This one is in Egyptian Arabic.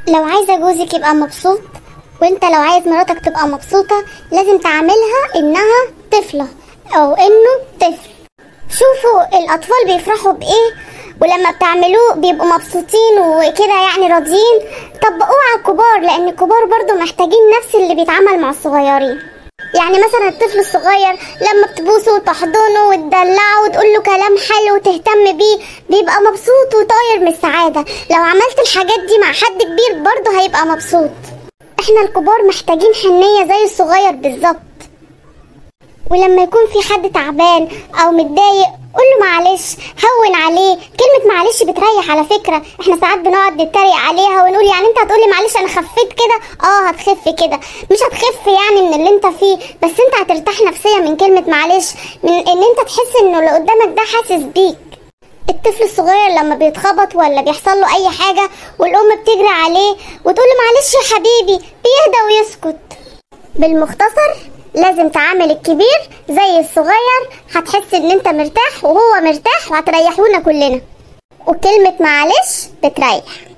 لو عايزة جوزك يبقى مبسوط وانت لو عايز مراتك تبقى مبسوطة لازم تعاملها انها طفلة او انه طفل شوفوا الاطفال بيفرحوا بايه ولما بتعملوه بيبقوا مبسوطين وكده يعني راضيين طبقوه على الكبار لان الكبار برضو محتاجين نفس اللي بيتعمل مع الصغيرين يعني مثلا الطفل الصغير لما بتبوسه وتحضنه وتدلعه وتقول له كلام حلو وتهتم بيه بيبقى مبسوط وطاير من السعادة لو عملت الحاجات دي مع حد كبير برضه هيبقى مبسوط احنا الكبار محتاجين حنية زي الصغير بالظبط ولما يكون في حد تعبان او متضايق قول له معلش هون عليه كلمة معلش بتريح على فكرة احنا ساعات بنقعد نتريق عليها ونقول يعني انت هتقولي معلش انا خفيت كده اه هتخف كده مش هتخف يعني من اللي انت فيه بس انت هترتاح نفسيا من كلمة معلش من ان انت تحس انه اللي قدامك ده حاسس بيك الطفل الصغير لما بيتخبط ولا بيحصل له اي حاجة والام بتجري عليه وتقول له معلش يا حبيبي بيهدى ويسكت بالمختصر لازم تعامل الكبير زي الصغير هتحس ان انت مرتاح وهو مرتاح وهتريحونا كلنا وكلمة معلش بتريح